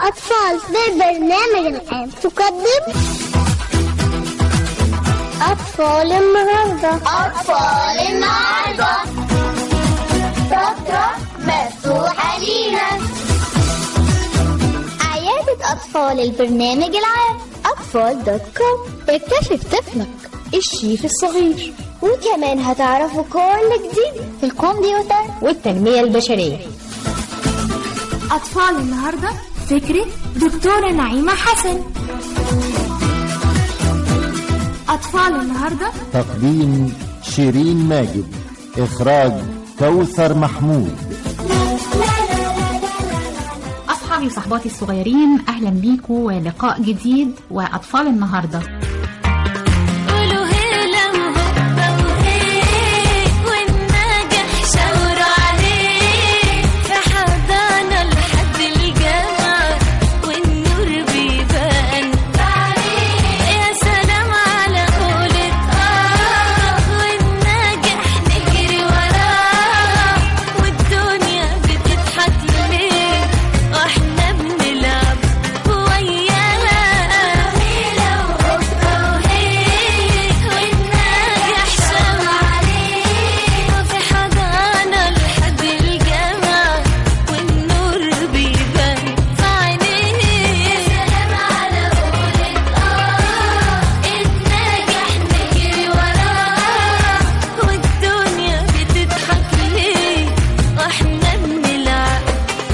أطفال بالبرنامج العام تقدم أطفال النهاردة أطفال النهاردة فترة مفتوحة لينا عيادة أطفال البرنامج العام أطفال دوت كوم اكتشف طفلك الشيف الصغير وكمان هتعرفوا كل جديد في الكمبيوتر والتنمية البشرية أطفال النهاردة فكرة دكتورة نعيمة حسن أطفال النهاردة تقديم شيرين ماجد إخراج كوثر محمود أصحابي وصحباتي الصغيرين أهلا بيكم ولقاء جديد وأطفال النهاردة قولوا هلا وهبة وهي والناجح شاوروا عليه في حضانة لحد الجامعة والنور بيبان يا سلام على قولة آه والناجح نجري وراه والدنيا بتضحك ليه واحنا بنلعب وياه هلا وهبة وهي والناجح شاور عليه في حضانة لحد الجامعة والنور بيبان في عينيه سلام على قولة آه الناجح نجري وراه والدنيا بتضحك ليه واحنا بنلعب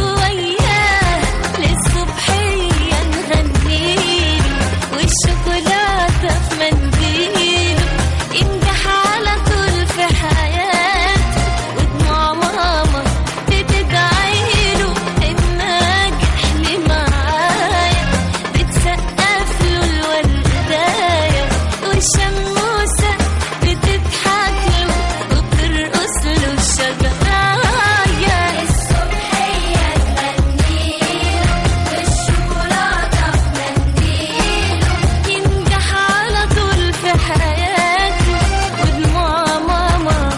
وياه للصبحية نغنيله والشوكولاتة في منديله ينجح على طول في حياته ودموع ماما بتدعيله الناجح اللي معايا بتسقف له الورداية والشموسة بتضحك له وبترقص له الشجراية الصبحية تغنيله والشوكولاتة في منديله ينجح على طول في حياته ودموع ماما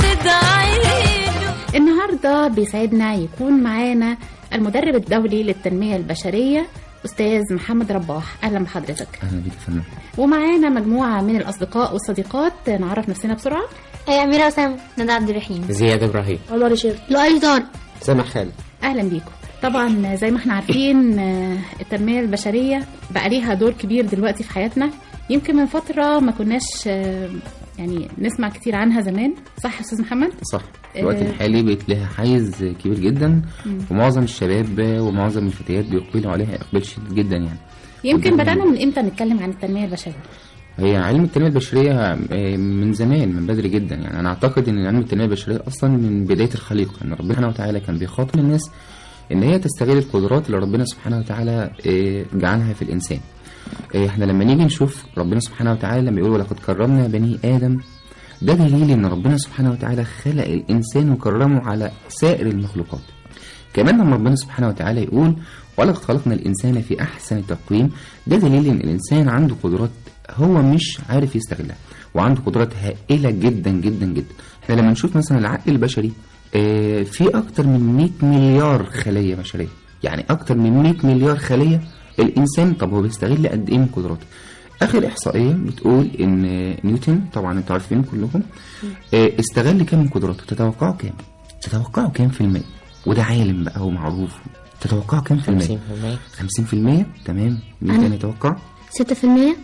بتدعيله النهاردة بيسعدنا يكون معانا المدرب الدولي للتنمية البشرية أستاذ محمد رباح أهلا بحضرتك اهلا بيك يا فندم ومعانا مجموعة من الأصدقاء والصديقات نعرف نفسنا بسرعة أي أميرة أسامة ندى عبد الرحيم زياد ابراهيم عمر رشيد لؤي طارق سامح خالد أهلا بيكم طبعا زي ما احنا عارفين آه، التنمية البشرية بقى ليها دور كبير دلوقتي في حياتنا يمكن من فترة ما كناش آه، يعني نسمع كتير عنها زمان صح يا أستاذ محمد؟ صح في الوقت آه. الحالي بقت لها حيز كبير جدا ومعظم الشباب ومعظم الفتيات بيقبلوا عليها اقبال شديد جدا يعني يمكن قدام- بدأنا من إمتى نتكلم عن التنمية البشرية؟ هي علم التنميه البشريه آه، من زمان من بدري جدا يعني انا اعتقد ان علم التنميه البشريه اصلا من بدايه الخليقه ان ربنا سبحانه وتعالى كان بيخاطب الناس ان هي تستغل القدرات اللي ربنا سبحانه وتعالى آه، جعلها في الانسان آه، احنا لما نيجي نشوف ربنا سبحانه وتعالى لما يقول ولقد كرمنا بني ادم ده دليل ان ربنا سبحانه وتعالى خلق الانسان وكرمه على سائر المخلوقات كمان لما ربنا سبحانه وتعالى يقول ولقد خلقنا الانسان في احسن تقويم ده دليل ان الانسان عنده قدرات هو مش عارف يستغلها وعنده قدرات هائله جدا جدا جدا احنا لما نشوف مثلا العقل البشري آه، في اكتر من 100 مليار خليه بشريه يعني اكتر من 100 مليار خليه الانسان طب هو بيستغل قد ايه من قدراته اخر احصائيه بتقول ان نيوتن طبعا انتوا عارفين كلكم آه، استغل كام من قدراته تتوقعوا كام تتوقعوا كام في المية وده عالم بقى ومعروف تتوقعوا كام في المية 50% تمام مين تاني يتوقع 6% 6%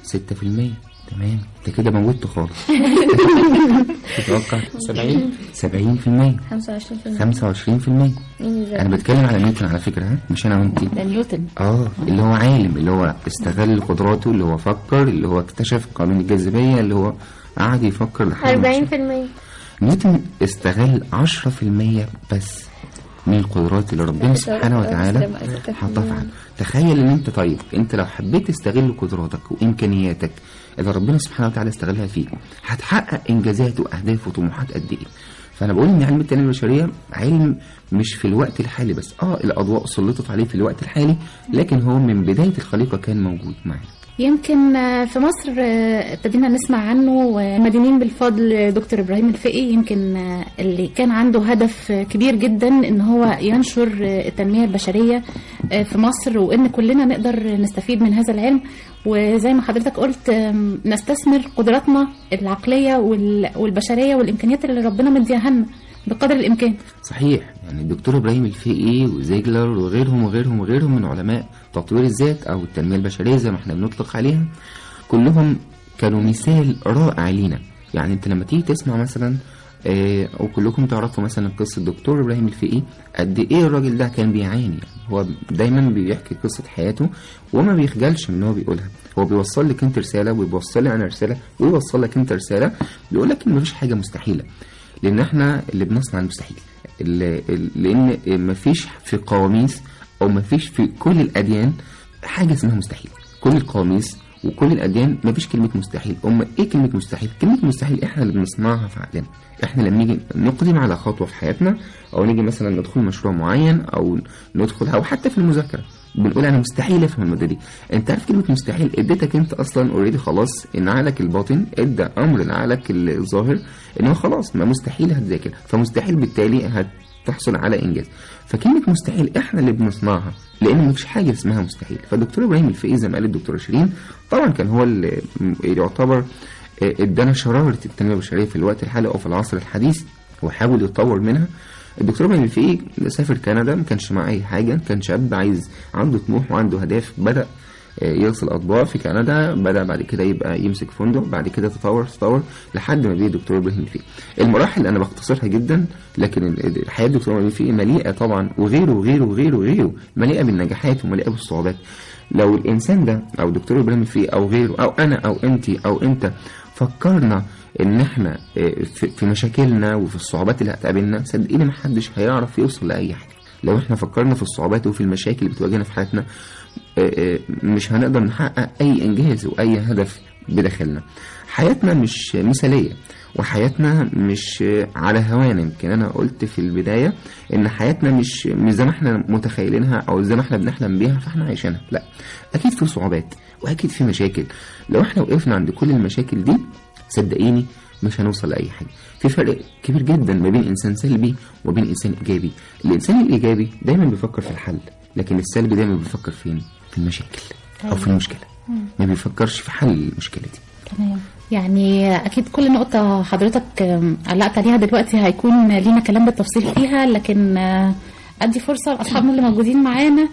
تمام انت كده موتته خالص تتوقع 70 70% 25% انا بتكلم على نيوتن على فكره ها مش انا وانتي ده نيوتن اه اللي هو عالم اللي هو استغل قدراته اللي هو فكر اللي هو اكتشف قانون الجاذبيه اللي هو قعد يفكر لحد ما 40% اكتشف. نيوتن استغل 10% بس من القدرات اللي ربنا سبحانه وتعالى حطها في عقله تخيل ان انت طيب انت لو حبيت تستغل قدراتك وامكانياتك اللي ربنا سبحانه وتعالى استغلها فيك هتحقق انجازات واهداف وطموحات قد ايه فانا بقول ان علم التنميه البشريه علم مش في الوقت الحالي بس اه الاضواء سلطت عليه في الوقت الحالي لكن هو من بدايه الخليقه كان موجود معانا يمكن آه، في مصر آه، ابتدينا نسمع عنه ومدينين بالفضل دكتور ابراهيم الفقي يمكن آه، اللي كان عنده هدف آه، كبير جدا ان هو ينشر آه، التنميه البشريه آه، في مصر وان كلنا نقدر نستفيد من هذا العلم وزي ما حضرتك قلت آم، نستثمر قدراتنا العقليه وال- والبشريه والامكانيات اللي ربنا مديها لنا بقدر الامكان صحيح يعني الدكتور ابراهيم الفقي وزيجلر وغيرهم وغيرهم وغيرهم من علماء تطوير الذات او التنميه البشريه زي ما احنا بنطلق عليها كلهم كانوا مثال رائع لينا يعني انت لما تيجي تسمع مثلا آه، او كلكم تعرفوا مثلا قصه الدكتور ابراهيم الفقي قد ايه الراجل ده كان بيعاني يعني هو دايما بيحكي قصه حياته وما بيخجلش من ان هو بيقولها هو بيوصل لك انت رساله وبيوصل لي انا رساله ويوصل لك انت رساله بيقول لك ان مفيش حاجه مستحيله لان احنا اللي بنصنع المستحيل ال- ال- لان مفيش في قواميس او مفيش في كل الاديان حاجه اسمها مستحيل كل القواميس وكل الاديان مفيش كلمه مستحيل اما ايه كلمه مستحيل كلمه مستحيل احنا اللي بنصنعها في عقلنا احنا لما نيجي نقدم على خطوه في حياتنا او نيجي مثلا ندخل مشروع معين او ندخل او حتى في المذاكره بنقول انا مستحيل افهم الماده دي انت عارف كلمه مستحيل اديتك انت اصلا اوريدي خلاص ان عقلك الباطن ادى امر لعقلك الظاهر ان هو خلاص ما مستحيل هتذاكر فمستحيل بالتالي هتحصل على انجاز فكلمه مستحيل احنا اللي بنصنعها لان مفيش حاجه اسمها مستحيل فالدكتور ابراهيم الفقي زي ما قال الدكتوره شيرين طبعا كان هو اللي يعتبر آه، ادانا شراره التنميه البشريه في الوقت الحالي او في العصر الحديث وحاول يتطور منها الدكتور ابراهيم الفقي سافر كندا ما كانش معاه اي حاجه كان شاب عايز عنده طموح وعنده اهداف بدا آه، يغسل اطباق في كندا بدا بعد كده يبقى يمسك فندق بعد كده تطور تطور لحد ما بقي دكتور ابراهيم الفقي المراحل انا بختصرها جدا لكن ال- ال- الحياه الدكتور ابراهيم الفقي مليئه طبعا وغيره وغيره وغيره وغيره مليئه بالنجاحات ومليئه بالصعوبات لو الانسان ده او دكتور ابراهيم الفقي او غيره او انا او انت او انت فكرنا ان احنا آه، في في مشاكلنا وفي الصعوبات اللي هتقابلنا صدقيني محدش هيعرف يوصل لاي حاجه لو احنا فكرنا في الصعوبات وفي المشاكل اللي بتواجهنا في حياتنا آه، آه، مش هنقدر نحقق اي انجاز واي هدف بداخلنا حياتنا مش مثاليه وحياتنا مش آه، على هوانا يمكن انا قلت في البدايه ان حياتنا مش مش زي ما احنا متخيلينها او زي ما احنا بنحلم بيها فاحنا عايشينها لا اكيد في صعوبات واكيد في مشاكل لو احنا وقفنا عند كل المشاكل دي صدقيني مش هنوصل لاي حاجه في فرق كبير جدا ما بين انسان سلبي وبين انسان ايجابي الانسان الايجابي دايما بيفكر في الحل لكن السلبي دايما بيفكر فين في المشاكل او في المشكله ما بيفكرش في حل المشكله دي تمام يعني اكيد كل نقطه حضرتك آم، علقت عليها دلوقتي هيكون لينا كلام بالتفصيل فيها لكن آه، ادي فرصه لاصحابنا اللي موجودين معانا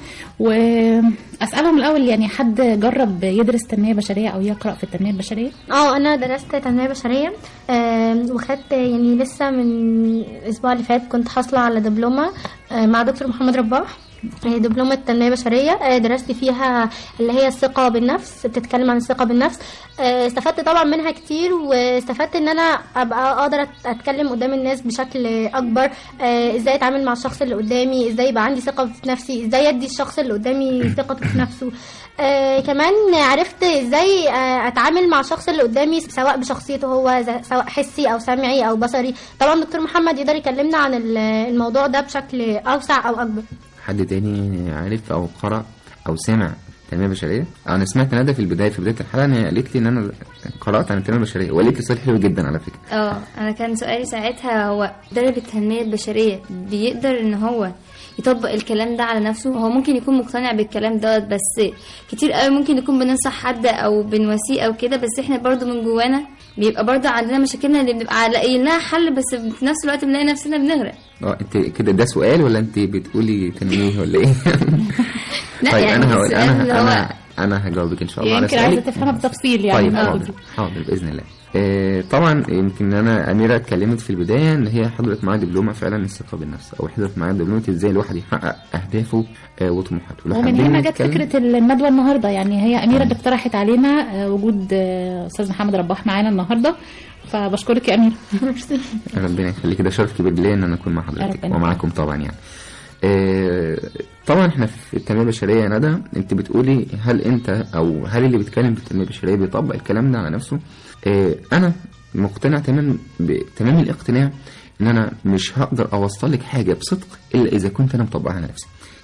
واسالهم الاول يعني حد جرب يدرس تنميه بشريه او يقرا في التنميه البشريه اه انا درست تنميه بشريه آم، وخدت يعني لسه من الاسبوع اللي فات كنت حاصله على دبلومه آه، مع دكتور محمد رباح آه، دبلومة تنمية بشرية آه، درست فيها اللي هي الثقة بالنفس بتتكلم عن الثقة بالنفس آه، استفدت طبعا منها كتير واستفدت ان انا ابقى اقدر أت- اتكلم قدام الناس بشكل اكبر آه، ازاي اتعامل مع الشخص اللي قدامي ازاي يبقى عندي ثقة في نفسي ازاي ادي الشخص اللي قدامي ثقته في نفسه آه كمان عرفت ازاي آه اتعامل مع الشخص اللي قدامي سواء بشخصيته هو ز- سواء حسي او سمعي او بصري طبعا دكتور محمد يقدر يكلمنا عن ال- الموضوع ده بشكل اوسع او اكبر حد تاني عارف او قرأ او سمع تنمية بشرية انا سمعت ندى في البداية في بداية الحلقة ان هي قالت لي ان انا قرأت عن التنمية البشرية وقالت لي سؤال حلو جدا على فكرة اه انا كان سؤالي ساعتها هو مدرب التنميه البشريه بيقدر ان هو يطبق الكلام ده على نفسه هو ممكن يكون مقتنع بالكلام دوت بس كتير قوي ممكن نكون بننصح حد او بنواسيه او كده بس احنا برضو من جوانا بيبقى برضو عندنا مشاكلنا اللي بنبقى لاقيين لها حل بس في نفس الوقت بنلاقي نفسنا بنغرق اه انت كده ده سؤال ولا انت بتقولي تنمية ولا ايه؟ لا طيب يعني انا هقول السؤال اللي انا هو- انا انا هجاوبك ان شاء الله على يمكن عايزه سؤالك تفهمها بتفصيل يعني طيب من حاضر قصدي. حاضر باذن الله آه طبعا يمكن انا اميره اتكلمت في البدايه ان هي حضرت معايا دبلومه فعلا الثقه بالنفس او حضرت معايا دبلومه ازاي الواحد يحقق اهدافه آه وطموحاته لو ومن حابين هنا جت نتكلم- فكره الندوه النهارده يعني هي اميره اللي اقترحت علينا آه، وجود آه، استاذ محمد رباح معانا النهارده فبشكرك يا اميره ربنا يخليك ده شرف كبير ليا ان انا اكون مع حضرتك ربنا ومعاكم طبعا يعني آه، طبعا احنا في التنميه البشريه يا ندى انت بتقولي هل انت او هل اللي بيتكلم في التنميه البشريه بيطبق الكلام ده على نفسه آه، انا مقتنع تمام بتمام الاقتناع ان انا مش هقدر اوصل لك حاجه بصدق الا اذا كنت انا مطبقها على نفسي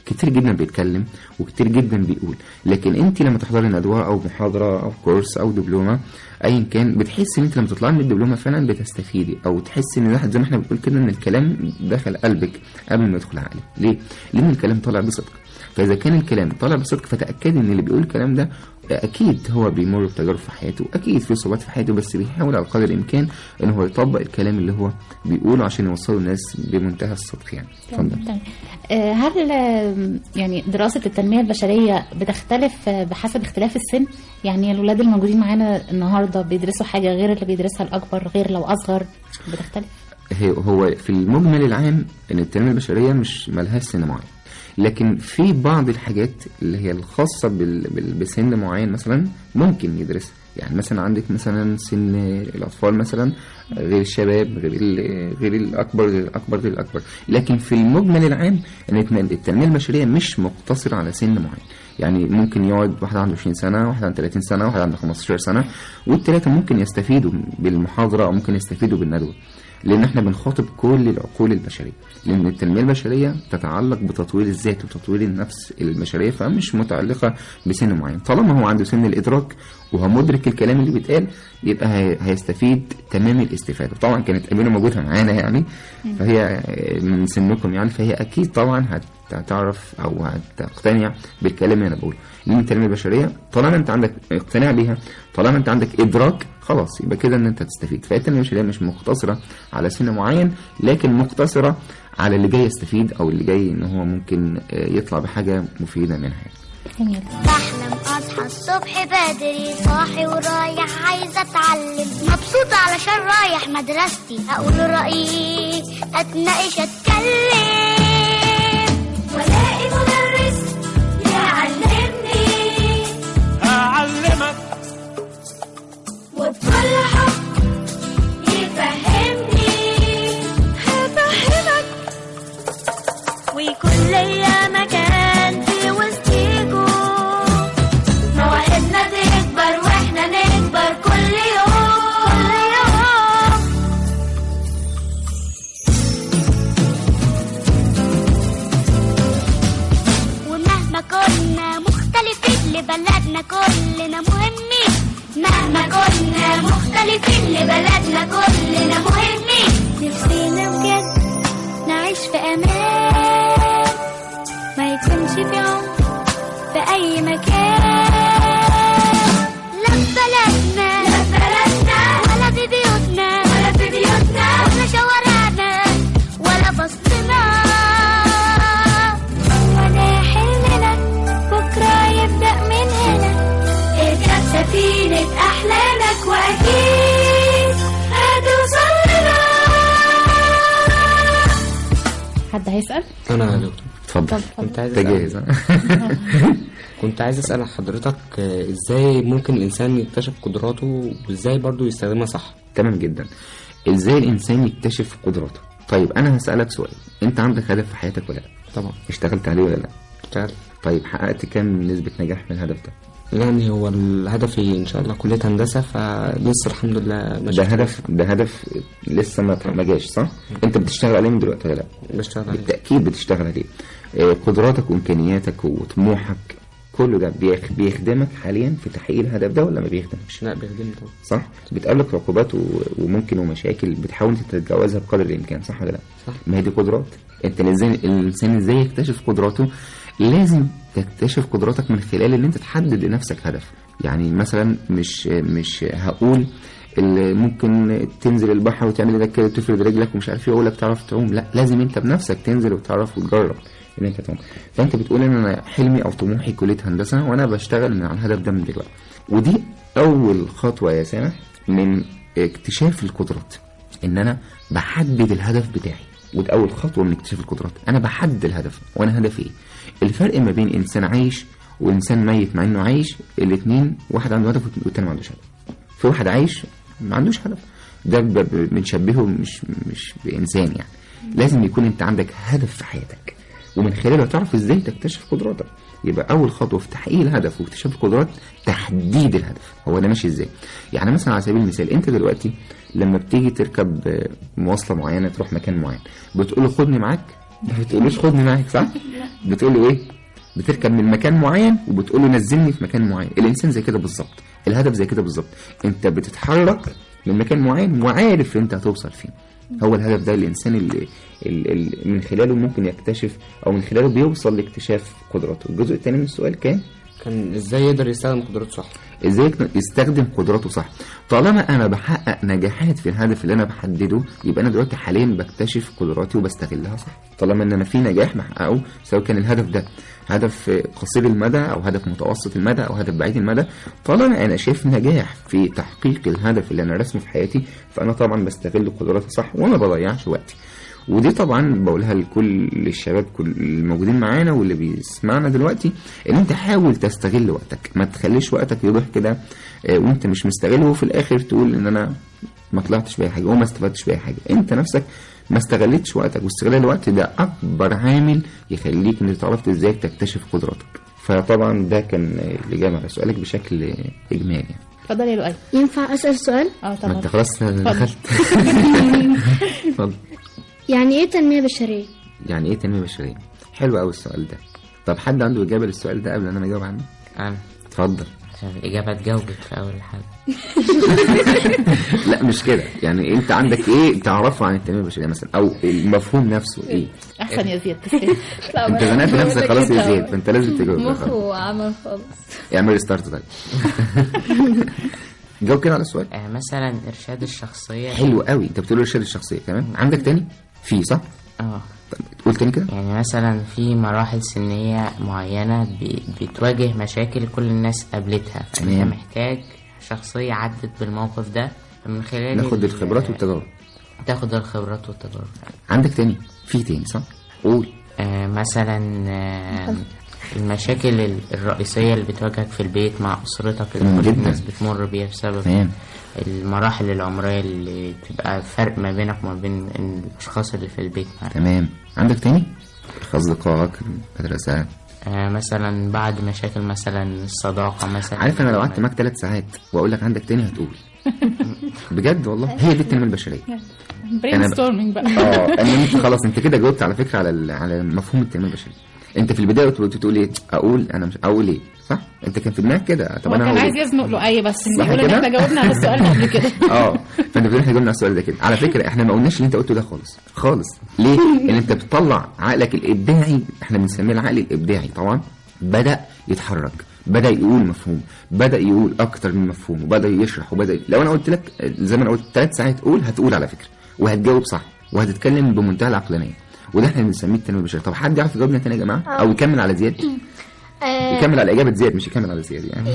كتير جدا بيتكلم وكتير جدا بيقول لكن انت لما تحضري ندوه او محاضره او كورس او دبلومه ايا كان بتحسي ان انت لما تطلعي من الدبلومه فعلا بتستفيدي او تحسي ان الواحد زي ما احنا بنقول كده ان الكلام دخل قلبك قبل ما يدخل عقلك ليه لان الكلام طالع بصدق فاذا كان الكلام طالع بصدق فتاكدي ان اللي بيقول الكلام ده اكيد هو بيمر بتجارب في حياته اكيد في صعوبات في حياته بس بيحاول على قدر الامكان ان هو يطبق الكلام اللي هو بيقوله عشان يوصله للناس بمنتهى الصدق يعني اتفضل تمام. آه، هل آه، يعني دراسة التنمية البشرية بتختلف آه، بحسب اختلاف السن؟ يعني الولاد الموجودين معانا النهاردة بيدرسوا حاجة غير اللي بيدرسها الأكبر غير لو أصغر بتختلف؟ هي- هو في المجمل العام ان التنميه البشريه مش ملهاش سن معين لكن في بعض الحاجات اللي هي الخاصه بال... بال... بسن معين مثلا ممكن يدرسها يعني مثلا عندك مثلا سن الاطفال مثلا غير الشباب غير ال... غير الاكبر غير الاكبر غير الاكبر لكن في المجمل العام ان التن- التنميه البشريه مش مقتصره على سن معين يعني ممكن يقعد واحد عنده 20 سنه واحد عنده 30 سنه واحد عنده 15 سنه والثلاثه ممكن يستفيدوا بالمحاضره او ممكن يستفيدوا بالندوه لان احنا بنخاطب كل العقول البشريه لان التنميه البشريه تتعلق بتطوير الذات وتطوير النفس البشريه فمش متعلقه بسن معين طالما هو عنده سن الادراك وهو مدرك الكلام اللي بيتقال يبقى هي- هيستفيد تمام الاستفاده طبعا كانت امينه موجوده معانا يعني فهي من سنكم يعني فهي اكيد طبعا هت- هتعرف او هتقتنع بالكلام اللي انا بقوله لان التنميه البشريه طالما انت عندك اقتناع بيها طالما انت عندك ادراك خلاص يبقى كده ان انت تستفيد فالتنميه البشريه مش مقتصره على سن معين لكن مقتصره على اللي جاي يستفيد او اللي جاي ان هو ممكن آه، يطلع بحاجه مفيده منها جميل بحلم اصحى الصبح بدري صاحي ورايح عايزه اتعلم مبسوطه علشان رايح مدرستي اقول رايي اتناقش اتكلم ولاقي مدرس يعلمني هعلمك وبكل حب يفهمني هفهمك ويكون ليا مكان في وسطيكوا مواهبنا تكبر واحنا نكبر كل يوم كل يوم ومهما كنا مختلفين لبلدنا كلنا مهمين مهما كنا مختلفين لبلدنا كلنا مهمين نفسينا بجد نعيش في امان ما يكونش في عنف في اي مكان لا في بلدنا لا في بلدنا ولا في بيوتنا ولا في بيوتنا ولا شوارعنا ولا بسطنا ولا حلمنا بكرة يبدأ من هنا اركب سفينة أحلامك وأكيد هتوصل لنا حد هيسأل؟ انا يا دكتور اتفضل كنت عايز انت أسأل جاهز ها؟ كنت عايز اسال حضرتك آه، ازاي ممكن الانسان يكتشف قدراته وازاي برضو يستخدمها صح تمام جدا ازاي الانسان يكتشف قدراته طيب انا هسالك سؤال انت عندك هدف في حياتك ولا لا طبعا اشتغلت عليه ولا لا اشتغل طيب حققت كام نسبه نجاح من الهدف ده يعني هو الهدف ان شاء الله كليه هندسه فلسه الحمد لله ماشي ده هدف ده هدف لسه ما ما جاش صح انت بتشتغل عليه من دلوقتي ولا لا بشتغل عليه. بالتاكيد بتشتغل عليه آه، قدراتك وامكانياتك وطموحك كله ده بيخ- بيخدمك حاليا في تحقيق الهدف ده ولا ما بيخدمكش لا بيخدمني طبعا صح بتقابلك عقوبات و- وممكن ومشاكل بتحاول تتجاوزها بقدر الامكان صح ولا لا صح. ما هي دي قدرات انت ازاي الانسان ازاي يكتشف قدراته لازم تكتشف قدراتك من خلال ان انت تحدد لنفسك هدف يعني مثلا مش مش هقول اللي ممكن تنزل البحر وتعمل ايدك كده تفرد رجلك ومش عارف ايه اقول لك تعرف تعوم لا لازم انت بنفسك تنزل وتعرف وتجرب ان انت تعوم فانت بتقول ان انا حلمي او طموحي كليه هندسه وانا بشتغل من على الهدف ده من دلوقتي ودي اول خطوه يا سامح من اكتشاف القدرات ان انا بحدد الهدف بتاعي ودي اول خطوه من اكتشاف القدرات انا بحدد الهدف وانا هدفي ايه الفرق ما بين انسان عايش وانسان ميت مع انه عايش الاثنين واحد عنده هدف والتاني ما عندوش هدف في واحد عايش ما عندوش هدف ده ب- ب- بنشبهه مش مش بانسان يعني لازم يكون انت عندك هدف في حياتك ومن خلاله تعرف ازاي تكتشف قدراتك يبقى اول خطوه في تحقيق الهدف واكتشاف القدرات تحديد الهدف هو ده ماشي ازاي يعني مثلا على سبيل المثال انت دلوقتي لما بتيجي تركب آه، مواصله معينه تروح مكان معين بتقول له خدني معاك ما بتقولوش خدني معاك صح بتقول له ايه بتركب من مكان معين وبتقول له نزلني في مكان معين الانسان زي كده بالظبط الهدف زي كده بالظبط انت بتتحرك من مكان معين وعارف انت هتوصل فين هو الهدف ده الانسان اللي, اللي من خلاله ممكن يكتشف او من خلاله بيوصل لاكتشاف قدراته الجزء الثاني من السؤال كان كان ازاي يقدر يستخدم قدراته صح ازاي يستخدم قدراته صح طالما انا بحقق نجاحات في الهدف اللي انا بحدده يبقى انا دلوقتي حاليا بكتشف قدراتي وبستغلها صح طالما ان انا في نجاح بحققه سواء كان الهدف ده هدف قصير المدى او هدف متوسط المدى او هدف بعيد المدى طالما انا شايف نجاح في تحقيق الهدف اللي انا رسمه في حياتي فانا طبعا بستغل قدراتي صح وما بضيعش وقتي ودي طبعا بقولها لكل الشباب كل الموجودين معانا واللي بيسمعنا دلوقتي ان انت حاول تستغل وقتك ما تخليش وقتك يروح كده آه، وانت مش مستغله وفي الاخر تقول ان انا ما طلعتش باي حاجه وما استفدتش باي حاجه انت نفسك ما استغلتش وقتك واستغلال الوقت ده اكبر عامل يخليك ان انت عرفت ازاي تكتشف قدراتك فطبعا ده كان الاجابه على سؤالك بشكل اجمالي يعني. اتفضل يا لؤي ينفع أسأل سؤال؟ اه ما طبعا انت خلاص دخلت اتفضل يعني إيه تنمية بشرية؟ يعني ايه تنميه بشريه حلو قوي السؤال ده طب حد عنده اجابه للسؤال ده قبل ان انا اجاوب عنه انا اتفضل عشان الاجابه اتجاوبت في اول حاجه لا مش كده يعني انت عندك ايه تعرفه عن التنميه البشريه مثلا او المفهوم نفسه ايه احسن يا زياد تستاهل انت زنقت نفسك خلاص يا زياد فانت لازم تجاوب ده خلاص. مخه عمل خالص اعمل ستارت طيب جاوب كده على السؤال آه، مثلا ارشاد الشخصيه حلو قوي انت بتقول ارشاد الشخصيه تمام عندك تاني في صح اه طب قول تاني كده يعني مثلا في مراحل سنيه معينه ب- بتواجه مشاكل كل الناس قابلتها فانت تمام. محتاج شخصيه عدت بالموقف ده من خلال ناخد ال- الخبرات والتجارب تاخد الخبرات والتجارب عندك تاني في تاني صح قول آه مثلا آه المشاكل ال- الرئيسية اللي بتواجهك في البيت مع أسرتك تمام اللي كل جدا. الناس بتمر بيها بسبب تمام المراحل العمرية اللي بتبقى فرق ما بينك وما بين الأشخاص اللي في البيت معاك تمام عندك تاني اصدقائك المدرسه آه مثلا بعد مشاكل مثلا الصداقة مثلا عارف انا لو قعدت معاك ثلاث ساعات واقول لك عندك تاني هتقول بجد والله هي دي التنميه البشريه برين ستورمينج بقى اه ان انت خلاص انت كده جاوبت على فكره على ال- على مفهوم التنميه البشريه انت في البدايه كنت بتقول ايه اقول انا مش اقول ايه صح انت كان في دماغك كده طب هو انا كان هقول عايز إيه؟ يزنق لؤي بس صح يقول ان كده؟ احنا جاوبنا على السؤال ده قبل كده اه فانت بتقول احنا جاوبنا على السؤال ده كده على فكره احنا ما قلناش اللي انت قلته ده خالص خالص ليه ان انت بتطلع عقلك الابداعي احنا بنسميه العقل الابداعي طبعا بدا يتحرك بدا يقول مفهوم بدا يقول اكتر من مفهوم وبدا يشرح وبدا لو انا قلت لك زي ما انا قلت ثلاث ساعات قول هتقول على فكره وهتجاوب صح وهتتكلم بمنتهى العقلانيه وده احنا بنسميه التنميه البشريه طب حد يعرف يجاوبنا تاني يا جماعه او يكمل على زياد آه، يكمل على اجابه زياد مش يكمل على زياد يعني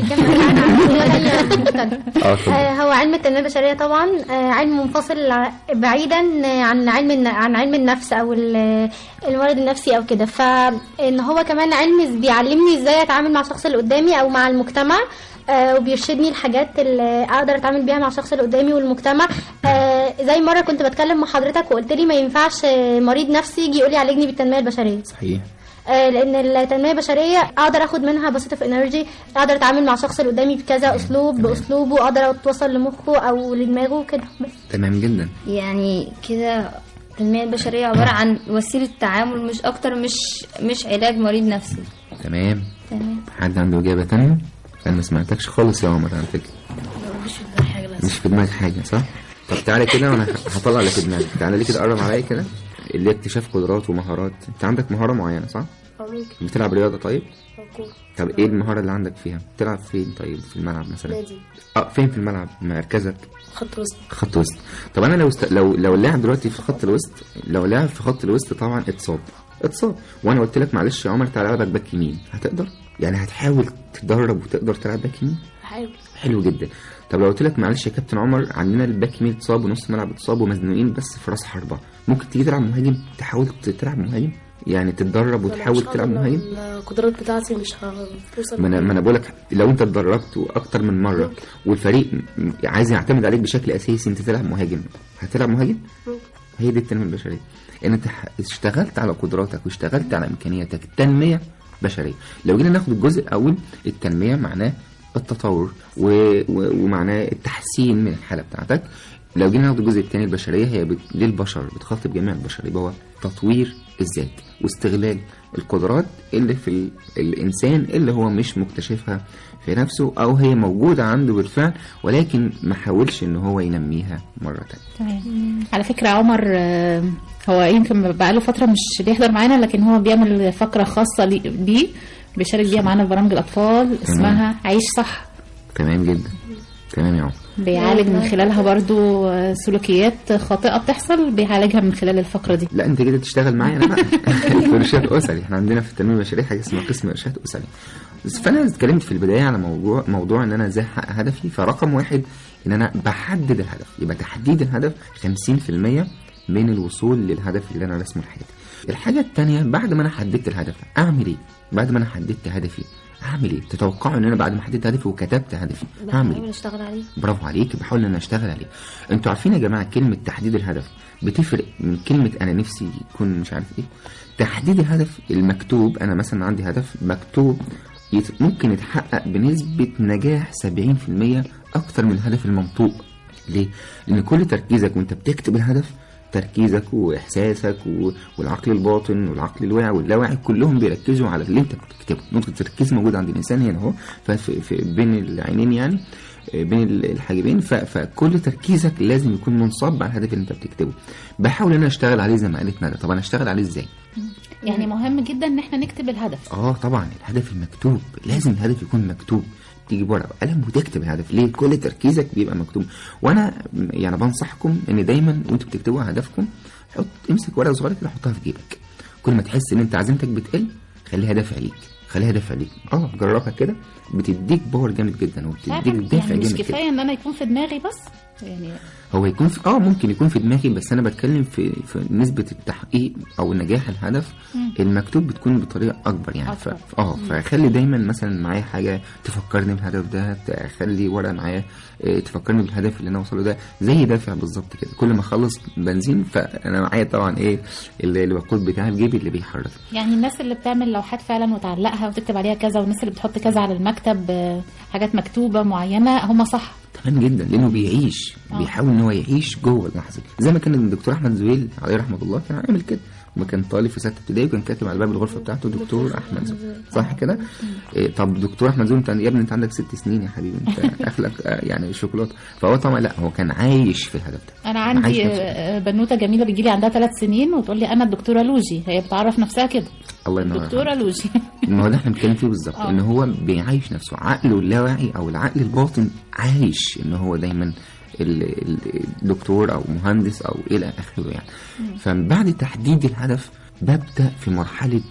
اه اتفضل. آه، هو علم التنمية البشرية طبعا آه، علم منفصل ع- بعيدا آه، عن علم الن- عن علم النفس او ال- المرض النفسي او كده فان هو كمان علم بيعلمني ازاي اتعامل مع الشخص اللي قدامي او مع المجتمع آه، وبيرشدني الحاجات اللي اقدر اتعامل بيها مع الشخص اللي قدامي والمجتمع آه، زي مره كنت بتكلم مع حضرتك وقلت لي ما ينفعش آه، مريض نفسي يجي يقول لي عالجني بالتنميه البشريه صحيح آه، لان التنميه البشريه اقدر اخد منها بوزيتيف انرجي اقدر اتعامل مع الشخص اللي قدامي بكذا اسلوب باسلوبه اقدر اتوصل لمخه او لدماغه كده بس تمام جدا يعني كده التنمية البشرية عبارة عن وسيلة تعامل مش أكتر مش مش علاج مريض نفسي تمام تمام حد عنده إجابة تانية؟ أنا ما سمعتكش خالص يا عمر على فكرة مش في دماغك حاجة صح؟ طب تعالى كده وأنا هطلع اللي في دماغك تعالى لي كده قرب عليا كده اللي هي اكتشاف قدرات ومهارات أنت عندك مهارة معينة صح؟ بتلعب رياضة طيب؟ طب إيه المهارة اللي عندك فيها؟ بتلعب فين طيب في الملعب مثلا؟ نادي اه فين في الملعب؟ مركزك؟ خط وسط خط وسط طب انا لو است... لو لو اللاعب دلوقتي في خط الوسط لو لاعب في خط الوسط طبعا اتصاب اتصاب وانا قلت لك معلش يا عمر تعالى العبك باك يمين هتقدر يعني هتحاول تتدرب وتقدر تلعب باك يمين بحاول حلو جدا طب لو قلت لك معلش يا كابتن عمر عندنا الباك يمين اتصاب ونص ملعب اتصاب ومزنوقين بس في راس حربه ممكن تيجي تلعب مهاجم تحاول ت- تلعب مهاجم يعني تتدرب وتحاول تلعب مهاجم القدرات بتاعتي مش هتوصل ما انا ما انا بقول لك لو انت اتدربت اكتر من مره والفريق م- عايز يعتمد عليك بشكل اساسي انت تلعب مهاجم هتلعب مهاجم هي دي التنميه البشريه ان انت ح- اشتغلت على قدراتك واشتغلت على امكانياتك تنميه بشريه لو جينا ناخد الجزء الاول التنميه معناه التطور و... و... ومعناه التحسين من الحاله بتاعتك لو جينا ناخد الجزء الثاني البشريه هي بت... للبشر بتخاطب جميع البشر يبقى هو تطوير الذات واستغلال القدرات اللي في ال... الانسان اللي هو مش مكتشفها في نفسه او هي موجوده عنده بالفعل ولكن ما حاولش ان هو ينميها مره تانية تمام على فكرة عمر آه، هو يمكن بقاله فترة مش بيحضر معانا لكن هو بيعمل فقرة خاصة لي- بيه بيشارك بيها معانا في برامج الأطفال اسمها عيش صح تمام جدا تمام يا عمر بيعالج من خلالها برضو آه، سلوكيات خاطئة بتحصل بيعالجها من خلال الفقرة دي لا انت كده تشتغل معايا انا بقى في ارشاد اسري احنا عندنا في التنميه البشريه حاجه اسمها قسم ارشاد اسري بس فانا اتكلمت في البدايه على موضوع موضوع ان انا ازاي احقق هدفي فرقم واحد ان انا بحدد الهدف يبقى تحديد الهدف 50% من الوصول للهدف اللي انا رسمه لحياتي الحاجه الثانيه بعد ما انا حددت الهدف اعمل ايه بعد ما انا حددت هدفي اعمل ايه تتوقعوا ان انا بعد ما حددت هدفي وكتبت هدفي هعمل ايه بحاول اشتغل عليه برافو عليك بحاول ان انا اشتغل عليه انتوا عارفين يا جماعه كلمه تحديد الهدف بتفرق من كلمه انا نفسي يكون مش عارف ايه تحديد الهدف المكتوب انا مثلا عندي هدف مكتوب يت- ممكن يتحقق بنسبه نجاح 70% اكتر من الهدف المنطوق ليه لان كل تركيزك وانت بتكتب الهدف تركيزك واحساسك و- والعقل الباطن والعقل الواعي واللاواعي كلهم بيركزوا على اللي انت بتكتبه نقطه التركيز موجوده عند الانسان هنا اهو ففي في بين العينين يعني آه، بين ال- الحاجبين ف- فكل تركيزك لازم يكون منصب على الهدف اللي انت بتكتبه بحاول ان انا اشتغل عليه زي ما قالت ندى طب انا اشتغل عليه ازاي يعني مهم جدا ان احنا نكتب الهدف اه طبعا الهدف المكتوب لازم الهدف يكون مكتوب تيجي بورقه وقلم وتكتب الهدف ليه كل تركيزك بيبقى مكتوب وانا يعني بنصحكم ان دايما وانتوا بتكتبوا هدفكم حط امسك ورقه صغيره كده حطها في جيبك كل ما تحس ان انت عزيمتك بتقل خليها دافع ليك خليها دافع ليك اه جربها كده بتديك باور جامد جدا وبتديك فعلا دافع يعني مش جامد كده كفاية ان انا يكون في دماغي بس يعني هو يكون في اه ممكن يكون في دماغي بس انا بتكلم في في نسبه التحقيق او نجاح الهدف مم. المكتوب بتكون بطريقه اكبر يعني ف... أكبر. اه فخلي دايما مثلا معايا حاجه تفكرني بالهدف ده اخلي ورقه معايا آه، تفكرني بالهدف اللي انا اوصله ده زي دافع بالظبط كده كل ما اخلص بنزين فانا معايا طبعا ايه اللي الوقود بتاعي في جيبي اللي بيحرك يعني الناس اللي بتعمل لوحات فعلا وتعلقها وتكتب عليها كذا والناس اللي بتحط كذا على المكتب آه، حاجات مكتوبة معينة هم صح تمام جدا لانه بيعيش آه. بيحاول ان هو يعيش جوه اللحظه زي ما كان الدكتور احمد زويل عليه رحمه الله كان عامل كده لما كان طالب في سته ابتدائي وكان كاتب على باب الغرفه بتاعته دكتور احمد زويل صح كده؟ إيه طب دكتور احمد زويل انت يا ابني انت عندك ست سنين يا حبيبي انت اخلك آه، يعني شوكولاته فهو طبعا لا هو كان عايش في الهدف ده انا عايش عندي نفسه. آه، بنوته جميله بيجي لي عندها ثلاث سنين وتقول لي انا الدكتوره لوجي هي بتعرف نفسها كده الله ينور عليك. دكتوره لوجي ما هو ده احنا بنتكلم فيه بالظبط آه. ان هو بيعيش نفسه عقله اللاواعي او العقل الباطن عايش ان هو دايما ال- ال- الدكتور او مهندس او الى اخره يعني فبعد تحديد الهدف ببدا في مرحله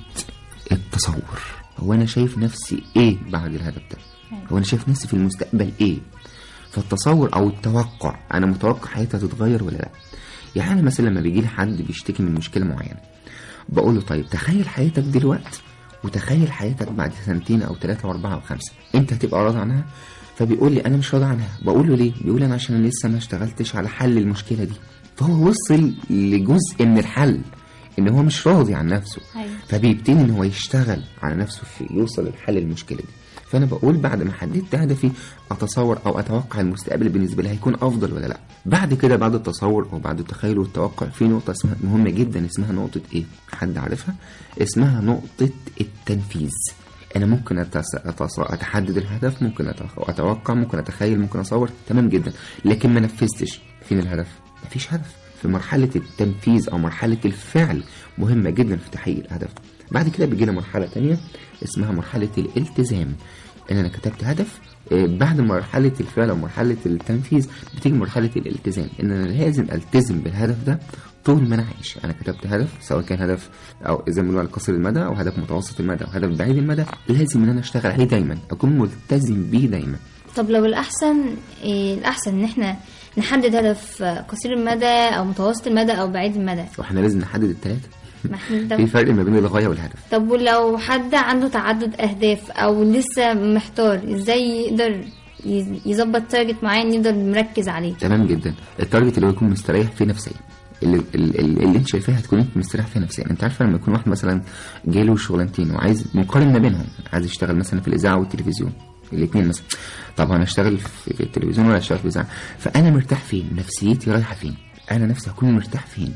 التصور هو انا شايف نفسي ايه بعد الهدف ده هو انا شايف نفسي في المستقبل ايه فالتصور او التوقع انا متوقع حياتي هتتغير ولا لا يعني أنا مثلا لما بيجي لي حد بيشتكي من مشكله معينه بقول له طيب تخيل حياتك دلوقتي وتخيل حياتك بعد سنتين او ثلاثة او اربعة او خمسة انت هتبقى راضي عنها فبيقول لي انا مش راضي عنها بقول له ليه بيقول انا عشان أنا لسه ما اشتغلتش على حل المشكلة دي فهو وصل لجزء من الحل ان هو مش راضي عن نفسه أيوة. فبيبتدي ان هو يشتغل على نفسه في يوصل لحل المشكلة دي فانا بقول بعد ما حددت هدفي اتصور او اتوقع المستقبل بالنسبه لي هيكون افضل ولا لا بعد كده بعد التصور او بعد التخيل والتوقع في نقطه اسمها مهمه جدا اسمها نقطه ايه حد عارفها اسمها نقطه التنفيذ انا ممكن أتس... أتص... اتحدد الهدف ممكن أتخ... اتوقع ممكن اتخيل ممكن اصور تمام جدا لكن ما نفذتش فين الهدف مفيش هدف في مرحله التنفيذ او مرحله الفعل مهمه جدا في تحقيق الهدف بعد كده بيجينا مرحله تانية اسمها مرحله الالتزام ان انا كتبت هدف آه، بعد مرحلة الفعل أو مرحلة التنفيذ بتيجي مرحلة الالتزام إن أنا لازم ألتزم بالهدف ده طول ما أنا عايش أنا كتبت هدف سواء كان هدف أو زي ما بنقول على قصير المدى أو هدف متوسط المدى أو هدف بعيد المدى لازم إن أنا أشتغل عليه دايما أكون ملتزم بيه دايما طب لو الأحسن إيه الأحسن إن إحنا نحدد هدف قصير المدى أو متوسط المدى أو بعيد المدى وإحنا لازم نحدد التلاتة ما إحنا- في طب, فرق ما بين الغاية والهدف طب ولو حد عنده تعدد أهداف أو لسه محتار إزاي يقدر يز- يظبط تارجت معين يقدر مركز عليه تمام جدا التارجت اللي هو يكون مستريح فيه نفسيا اللي, اللي, اللي انت شايفاها هتكون انت مستريح فيها نفسيا انت عارفه لما يكون واحد مثلا جاله شغلانتين وعايز مقارن ما بينهم عايز يشتغل مثلا في الاذاعه والتلفزيون الاثنين مثلا طب انا اشتغل في في التلفزيون ولا اشتغل في الاذاعه فانا مرتاح فين نفسيتي رايحه فين انا نفسي هكون مرتاح فين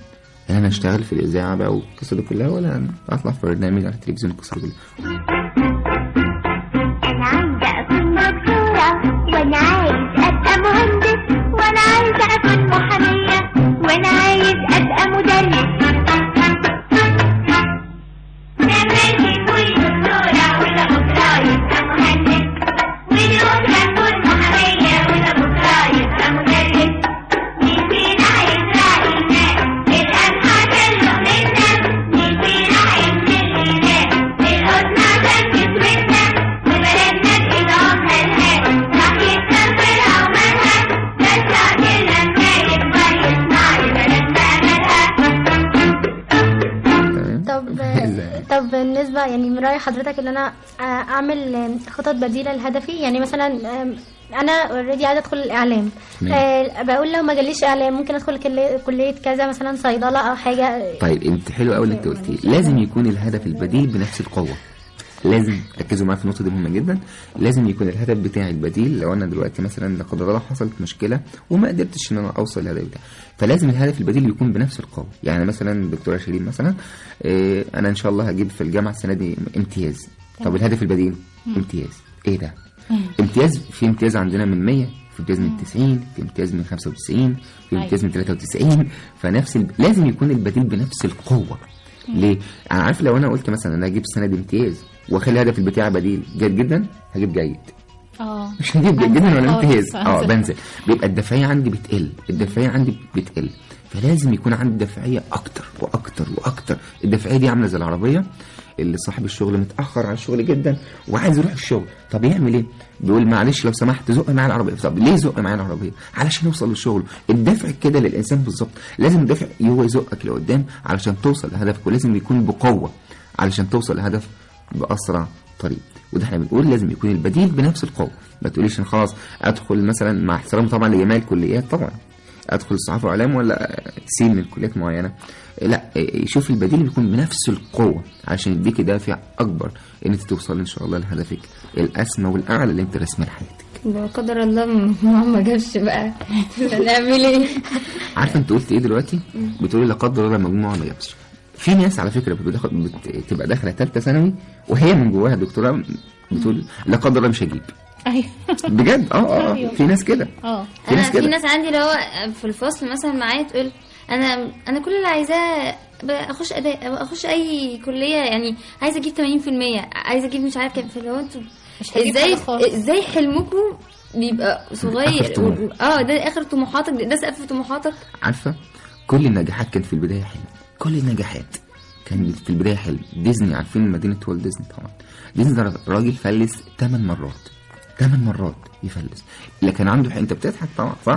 يعني انا اشتغل في الاذاعه بقى والقصه دي كلها ولا اطلع في برنامج على التلفزيون القصه دي كلها أنا عايزة أكون دكتورة وأنا عايز أبقى مهندس وأنا عايزة أكون محامية وأنا عايز أبقى مدرس نفسي أكون دكتورة ولا بكرة يبقى مهندس والأخرى تكون محامية ولا بكرة يبقى مدرس مين فينا هيزرع الناس الأنهار تلق للناس مين فينا هينزل للناس القطن عشان كسوتنا وبلدنا بإيدهم ملهاش راح يتكبر أو ملهاش بس عقلنا لما يكبر يصنع لبلدنا أملها طب طب بالنسبة يعني من رأي حضرتك ان انا اعمل خطط بديلة لهدفي يعني مثلا آم، انا اوريدي عايزة ادخل الاعلام تمام. آه، بقول لو ما جاليش اعلام ممكن ادخل كلية- كلية كذا مثلا صيدلة او حاجة طيب انت حلو قوي اللي انت قلتيه لازم يكون الهدف البديل بنفس القوه لازم ركزوا معايا في النقطه دي مهمه جدا لازم يكون الهدف بتاعي البديل لو انا دلوقتي مثلا لا قدر الله حصلت مشكله وما قدرتش ان انا اوصل للهدف بتاعي فلازم الهدف البديل يكون بنفس القوه يعني مثلا دكتوره شيرين مثلا اه انا ان شاء الله هجيب في الجامعه السنه دي امتياز طب الهدف البديل امتياز ايه ده امتياز في امتياز عندنا من 100 في امتياز من 90 في امتياز من 95 في امتياز من 93 فنفس ال... لازم يكون البديل بنفس القوه ليه؟ انا عارف لو انا قلت مثلا انا هجيب السنه دي امتياز واخلي الهدف بتاعي بديل جيد جدا هجيب جيد اه مش هجيب جيد جدا ولا خالص. امتياز اه هنزل. بنزل بيبقى الدفعيه عندي بتقل الدفعيه عندي بتقل فلازم يكون عندي دفعيه اكتر واكتر واكتر الدفعيه دي عامله زي العربيه اللي صاحب الشغل متاخر على الشغل جدا وعايز يروح الشغل طب يعمل ايه بيقول معلش لو سمحت زق معايا العربيه طب ليه زق معايا العربيه علشان يوصل للشغل الدفع كده للانسان بالظبط لازم الدفع هو يزقك لقدام علشان توصل لهدفك ولازم يكون بقوه علشان توصل لهدف باسرع طريق وده احنا بنقول لازم يكون البديل بنفس القوه ما تقوليش ان خلاص ادخل مثلا مع احترامي طبعا لجميع الكليات طبعا ادخل الصحافه واعلام ولا سين من كليات معينه لا شوف البديل بيكون بنفس القوه عشان يديك دافع اكبر ان انت توصل ان شاء الله لهدفك الاسمى والاعلى اللي انت راسمه لحياتك لا قدر الله ما ما جابش بقى هنعمل ايه عارفه انت قلت ايه دلوقتي بتقولي لا قدر الله المجموعه ما جابش في ناس على فكره بتاخد بتبقى داخله ثالثه ثانوي وهي من جواها دكتوره بتقول لا قدر الله مش هجيب ايوه بجد اه اه أيوه. في ناس كده اه في انا ناس في كده ناس عندي اللي هو في الفصل مثلا معايا تقول انا انا كل اللي عايزاه بقى اخش اداء أو اخش اي كليه يعني عايزه اجيب 80% عايزه اجيب مش عارف كام فلو انتوا هجيب ازاي حاجة خالص. ازاي حلمكم بيبقى صغير آخر طموح. و- اه ده اخر طموحاتك ده, ده سقف طموحاتك عارفه كل النجاحات كانت في البدايه حلم كل النجاحات كان في البدايه حلم ديزني عارفين مدينه والت ديزني طبعا ديزني ده راجل فلس 8 مرات 8 مرات يفلس اللي كان عنده انت بتضحك طبعا صح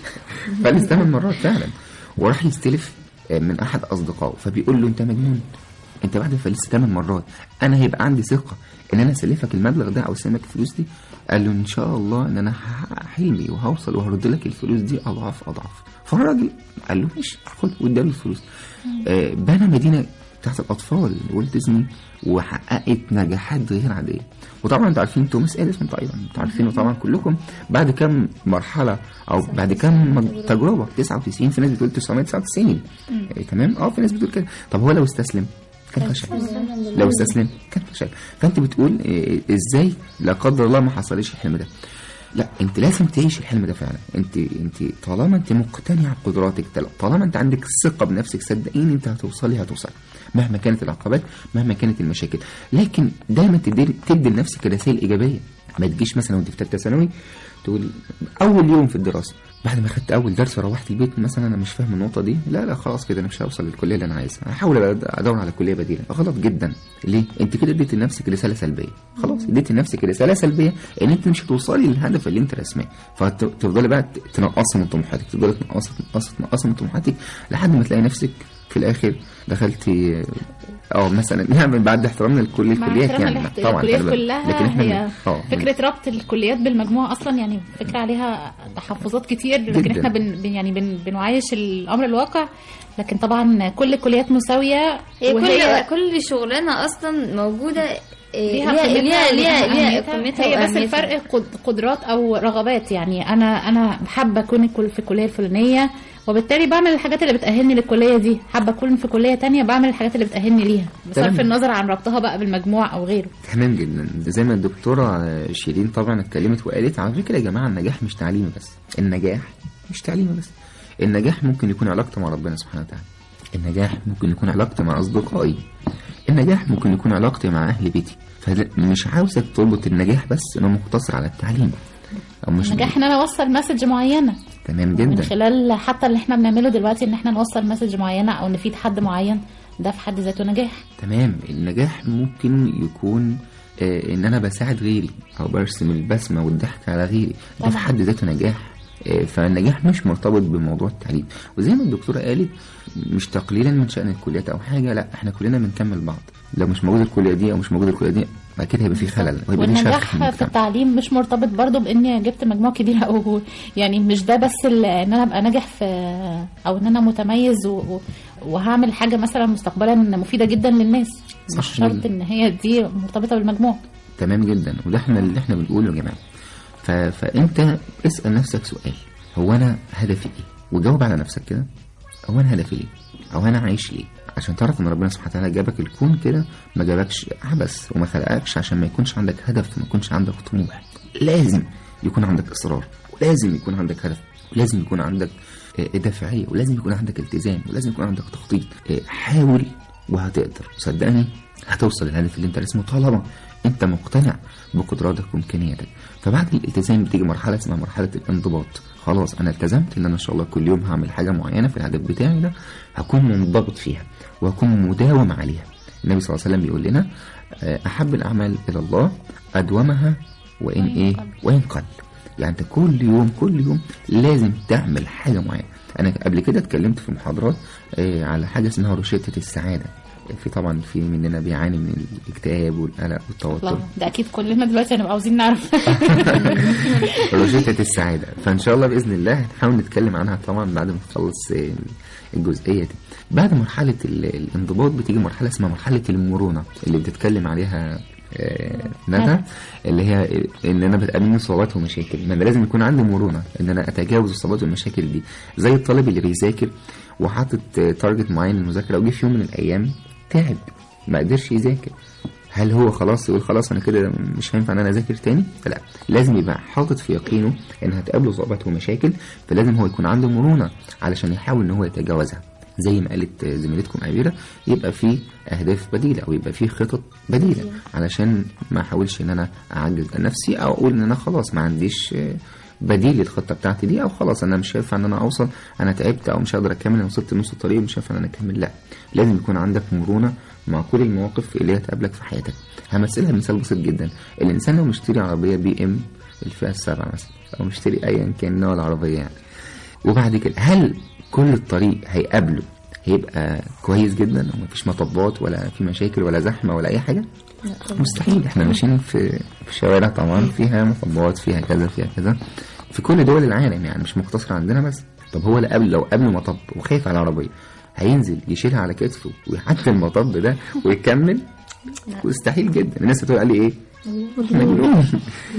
فلس 8 مرات فعلا وراح يستلف آه، من احد اصدقائه فبيقول له انت مجنون انت بعد ما فلست 8 مرات انا هيبقى عندي ثقه ان انا اسلفك المبلغ ده او اسلمك الفلوس دي قال له ان شاء الله ان انا هحقق حلمي وهوصل وهرد لك الفلوس دي اضعاف اضعاف فالراجل قال له ماشي خد واداله الفلوس آه، بنى مدينه تحت الاطفال والت ديزني وحققت نجاحات غير عاديه وطبعا انتوا عارفين توماس اديسون طبعا انتوا عارفينه طبعا كلكم بعد كام مرحله او بعد كام تجربه 99 في ناس بتقول 999 آه، تمام اه في ناس بتقول كده طب هو لو استسلم كان فشل لو استسلم كان فشل فانت بتقول إيه، ازاي لا قدر الله ما حصلش الحلم ده لا انت لازم تعيش الحلم ده فعلا انت انت طالما انت مقتنع بقدراتك طالما انت عندك ثقه بنفسك صدقيني انت هتوصلي هتوصلي مهما كانت العقبات مهما كانت المشاكل لكن دايما تدي تدي لنفسك رسائل ايجابيه ما تجيش مثلا وانت في ثالثه ثانوي تقول اول يوم في الدراسه بعد ما خدت اول درس وروحت البيت مثلا انا مش فاهم النقطه دي لا لا خلاص كده انا مش هوصل للكليه اللي انا عايزها هحاول ادور على كليه بديله غلط جدا ليه انت كده اديت لنفسك رساله سلبيه خلاص اديت لنفسك رساله سلبيه ان انت مش هتوصلي للهدف اللي انت راسماه فتفضلي بقى تنقصي من طموحاتك تفضلي تنقصي تنقصي تنقصي من طموحاتك لحد ما تلاقي نفسك في الاخر دخلتي اه مثلا يعني بعد احترامنا لكل مع الكليات احترام يعني الاحت- طبعا الكليات خلي بالك. كلها لكن احنا هي من- اه فكرة ربط الكليات بالمجموع أصلا يعني فكرة عليها تحفظات كتير لكن جداً. احنا بن بن- يعني بن بنعايش الأمر الواقع لكن طبعا كل الكليات مساوية هي وهي كل كل شغلانه اصلا موجوده إيه، ليها ليها قيمتها ليها ليها ليها وأهميتها. قيمتها هي بس وأهميتها. الفرق قد- قدرات او رغبات يعني انا انا حابه اكون كل- في الكليه الفلانيه وبالتالي بعمل الحاجات اللي بتأهلني للكلية دي حابة أكون في كلية تانية بعمل الحاجات اللي بتأهلني ليها بصرف تمام. النظر عن ربطها بقى بالمجموع أو غيره تمام جدا زي ما الدكتورة شيرين طبعا اتكلمت وقالت على فكرة يا جماعة النجاح مش تعليمي بس النجاح مش تعليمي بس النجاح ممكن يكون علاقتي مع ربنا سبحانه وتعالى النجاح ممكن يكون علاقتي مع أصدقائي النجاح ممكن يكون علاقتي مع أهل بيتي فمش عاوزك تربط النجاح بس إنه مقتصر على التعليم أو مش النجاح إن أنا أوصل مسج معينة تمام من جدا خلال حتى اللي احنا بنعمله دلوقتي إن احنا نوصل مسج معينة أو نفيد حد معين ده في حد ذاته نجاح تمام النجاح ممكن يكون آه، ان انا بساعد غيري او برسم البسمه والضحك على غيري ده في طبعا. حد ذاته نجاح آه، فالنجاح مش مرتبط بموضوع التعليم وزي ما الدكتوره قالت مش تقليلا من شان الكليات او حاجه لا احنا كلنا بنكمل بعض لو مش موجود الكليه دي او مش موجود الكليه دي اكيد هيبقى في خلل وهيبقى في شرخ والنجاح في في المجتمع التعليم مش مرتبط برضو باني جبت مجموع كبير او يعني مش ده بس ال- ان انا ابقى ناجح في او ان انا متميز و- و- وهعمل حاجه مثلا مستقبلا مفيده جدا للناس صح مش شرط جدا. ان هي دي مرتبطه بالمجموع تمام جدا وده احنا اللي احنا بنقوله يا جماعه ف... فانت اسال نفسك سؤال هو انا هدفي ايه وجاوب على نفسك كده هو انا هدفي ايه او انا عايش ليه عشان تعرف ان ربنا سبحانه وتعالى جابك الكون كده ما جابكش عبث وما خلقكش عشان ما يكونش عندك هدف وما يكونش عندك طموح لازم يكون عندك اصرار ولازم يكون عندك هدف ولازم يكون عندك آه، دافعيه ولازم يكون عندك التزام ولازم يكون عندك تخطيط آه، حاول وهتقدر صدقني هتوصل للهدف اللي انت رسمه طالما انت مقتنع بقدراتك وامكانياتك فبعد الالتزام بتيجي مرحله اسمها مرحله الانضباط خلاص انا التزمت ان انا ان شاء الله كل يوم هعمل حاجه معينه في الهدف بتاعي ده هكون منضبط فيها وهكون مداوم عليها النبي صلى الله عليه وسلم بيقول لنا آه، احب الاعمال الى الله ادومها وان ايه وان قل يعني انت كل يوم كل يوم لازم تعمل حاجه معينه انا قبل كده اتكلمت في محاضرات آه، على حاجه اسمها روشته السعاده في طبعا في مننا بيعاني من الاكتئاب والقلق والتوتر الله ده اكيد كلنا دلوقتي هنبقى عاوزين نعرف روشتة السعادة فإن شاء الله بإذن الله هنحاول نتكلم عنها طبعا بعد ما نخلص آه، الجزئية دي بعد مرحلة ال- الانضباط بتيجي مرحلة اسمها مرحلة المرونة اللي بتتكلم عليها آه، ندى اللي هي ان انا بتقابلني صعوبات ومشاكل ما انا لازم يكون عندي مرونه ان انا اتجاوز الصعوبات والمشاكل دي زي الطالب اللي بيذاكر وحاطط آه، تارجت معين للمذاكره وجه في يوم من الايام تعب ما قدرش يذاكر هل هو خلاص يقول خلاص انا كده مش هينفع ان انا اذاكر تاني لا لازم يبقى حاطط في يقينه ان هتقابله صعوبات ومشاكل فلازم هو يكون عنده مرونه علشان يحاول ان هو يتجاوزها زي ما قالت زميلتكم أميرة يبقى في أهداف بديلة أو يبقى في خطط بديلة علشان ما أحاولش إن أنا أعجز نفسي أو أقول إن أنا خلاص ما عنديش آه، بديل للخطة بتاعتي دي أو خلاص أنا مش هينفع إن أنا أوصل أنا تعبت أو مش هقدر أكمل أنا وصلت نص الطريق ومش هينفع إن أنا أكمل لا لازم يكون عندك مرونة مع كل المواقف اللي هي تقابلك في حياتك همثلها بمثال بسيط جدا الإنسان لو مشتري عربية بي إم الفئة السابعة مثلا أو مشتري أيا كان نوع العربية يعني وبعد كده هل كل الطريق هيقابله هيبقى كويس جدا ومفيش مطبات ولا في مشاكل ولا زحمه ولا اي حاجه مستحيل احنا ماشيين في في شوارع طبعا فيها مطبات فيها كذا فيها كذا في كل دول العالم يعني مش مقتصر عندنا بس طب هو اللي قبل لو قبله مطب وخايف على العربيه هينزل يشيلها على كتفه ويعدي المطب ده ويكمل مستحيل جدا الناس هتقول عليه ايه مجنون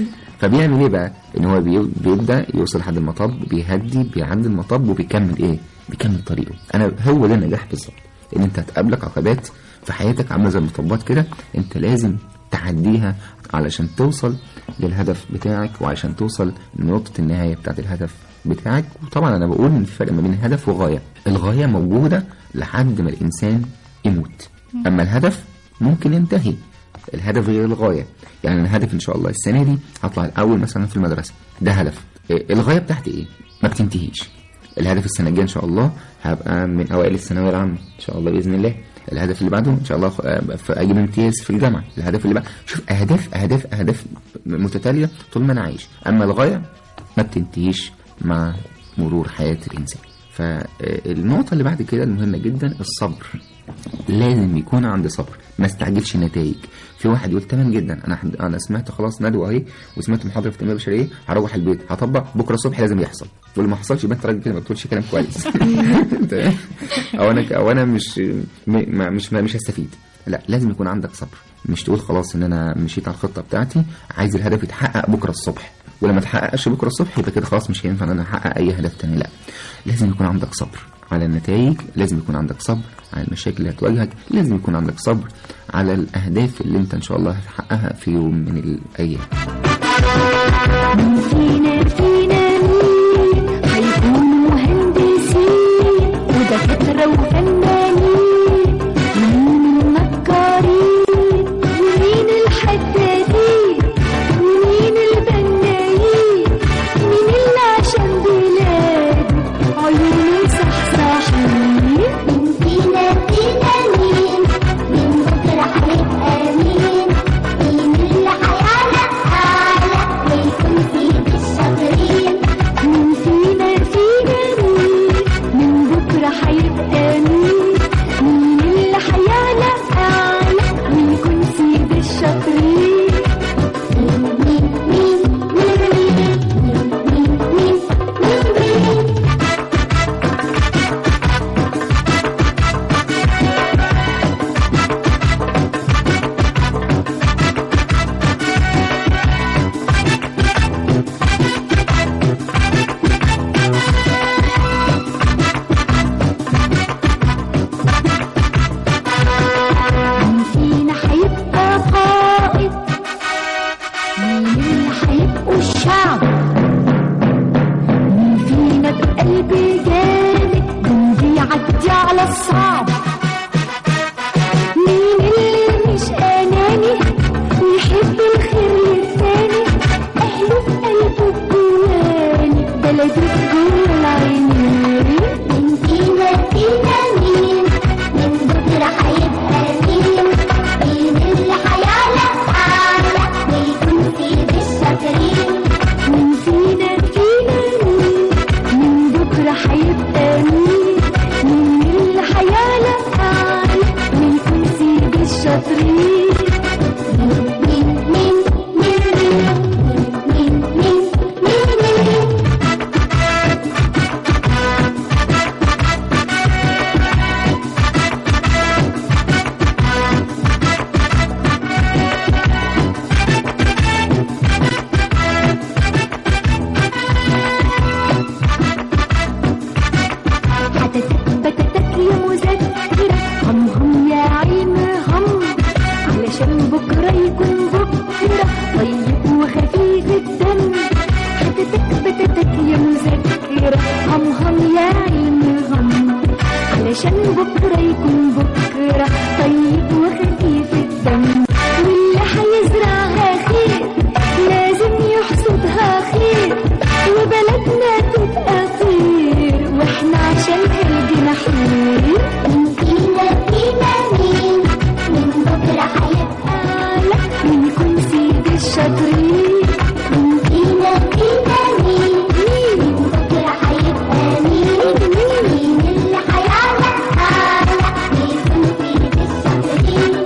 فبيعمل ايه بقى ان هو بي- بيبدا يوصل لحد المطب بيهدي بيعدي المطب وبيكمل ايه بيكمل طريقه انا هو ده النجاح بالظبط ان انت هتقابلك عقبات في حياتك عامله زي المطبات كده انت لازم تعديها علشان توصل للهدف بتاعك وعشان توصل لنقطه النهايه بتاعت الهدف بتاعك وطبعا انا بقول ان في فرق ما بين الهدف وغايه الغايه موجوده لحد ما الانسان يموت اما الهدف ممكن ينتهي الهدف غير الغايه يعني انا هدف ان شاء الله السنه دي هطلع الاول مثلا في المدرسه ده هدف إيه، الغايه بتاعتي ايه ما بتنتهيش الهدف السنه الجايه ان شاء الله هبقى من اوائل الثانويه العامه ان شاء الله باذن الله الهدف اللي بعده ان شاء الله أبقى في- اجيب امتياز في الجامعه الهدف اللي بعد شوف اهداف اهداف اهداف متتاليه طول ما انا عايش اما الغايه ما بتنتهيش مع مرور حياه الانسان فالنقطه اللي بعد كده المهمه جدا الصبر لازم يكون عندي صبر ما استعجلش النتائج في واحد يقول تمام جدا انا حد... انا سمعت خلاص ندوه اهي وسمعت محاضره في التنميه البشريه هروح البيت هطبق بكره الصبح لازم يحصل واللي ما حصلش يبقى انت راجل كده ما بتقولش كلام كويس تمام؟ او انا او انا مش م... ما- مش ما مش هستفيد لا لازم يكون عندك صبر مش تقول خلاص ان انا مشيت على الخطه بتاعتي عايز الهدف يتحقق بكره الصبح ولما تحققش بكره الصبح يبقى كده خلاص مش هينفع ان انا احقق اي هدف تاني لا لازم يكون عندك صبر على النتائج لازم يكون عندك صبر على المشاكل اللي هتواجهك لازم يكون عندك صبر على الاهداف اللي انت ان شاء الله هتحققها في يوم من الايام فينا فينا مين هيكونوا مهندسين ودكاترة وفنانين مين النجارين ومين الحدادين ومين البنايين مين اللي عشان بلاده عيونه صحصحين مين فينا فينا مين مين بكرة هيبقى مين مين اللي هيعلق أعلى ويكون في الشاطرين مين فينا فينا مين من بكرة هيبقى مين مين اللي هيعلى أعلى ويكون سيد الشاطرين مين مين مين مين مين مين مين مين مين مين فينا هيبقى قائد مين اللي هيبقوا الشعب مين فينا بقلب جامد جندي يعدي على الصعب مين اللي مش أناني ويحب الخير للتاني أهله في قلبه الجواني بلده جوه العينين مين فينا فينا مين مين بكرة هيبقى مين مين اللي هيعلق أعلى ويكون في الشاطرين مين فينا فينا مين مين بكرة هيبقى مين مين اللي هيعلى أعلى ويكون سيد الشاطرين مين مين مين مين مين مين مين مين حتتك بتتك يا مذكرة هم هم يا عين هم علشان بكرة يكون بكرة طيب وخفيف الدم حتتك بتتك يا مذكرة هم هم يا عين هم علشان بكرة يكون بكرة طيب وخفيف الدم واللي هيزرعها خير لازم يحصدها خير وبلدنا تبقى طير واحنا عشان الجناحين مين فينا فينا مين مين بكرة هيبقى أعلى ونكون سيد الشاطرين مين فينا فينا مين مين بكرة هيبقى مين مين اللي هيعلق أعلى ويكون في الشاطرين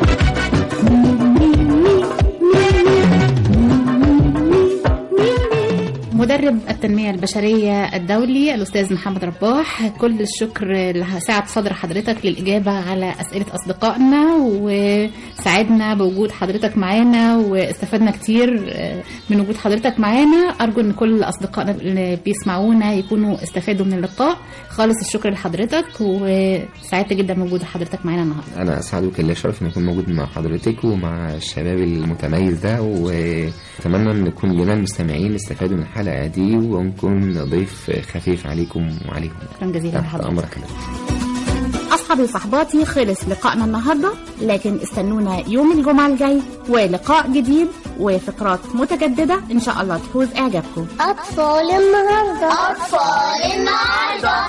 مدرب التنمية البشرية الدولي الأستاذ محمد رباح كل الشكر لسعة صدر حضرتك للإجابة على أسئلة أصدقائنا وسعدنا بوجود حضرتك معانا واستفدنا كتير من وجود حضرتك معانا أرجو أن كل أصدقائنا اللي بيسمعونا يكونوا استفادوا من اللقاء خالص الشكر لحضرتك وسعدت جدا بوجود حضرتك معانا النهارده انا اسعد وكان ليا شرف ان اكون موجود مع حضرتك ومع الشباب المتميز ده واتمنى ان يكون لنا المستمعين استفادوا من الحلقه دي ونكون ضيف خفيف عليكم وعليهم شكرا جزيلا تحت لحضرتك امرك أصحابي وصحباتي خلص لقائنا النهاردة لكن استنونا يوم الجمعة الجاي ولقاء جديد وفقرات متجددة إن شاء الله تفوز إعجابكم أطفال النهاردة أطفال النهاردة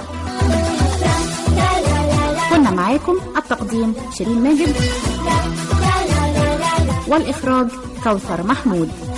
كنا معاكم التقديم شيرين ماجد والإخراج كوثر محمود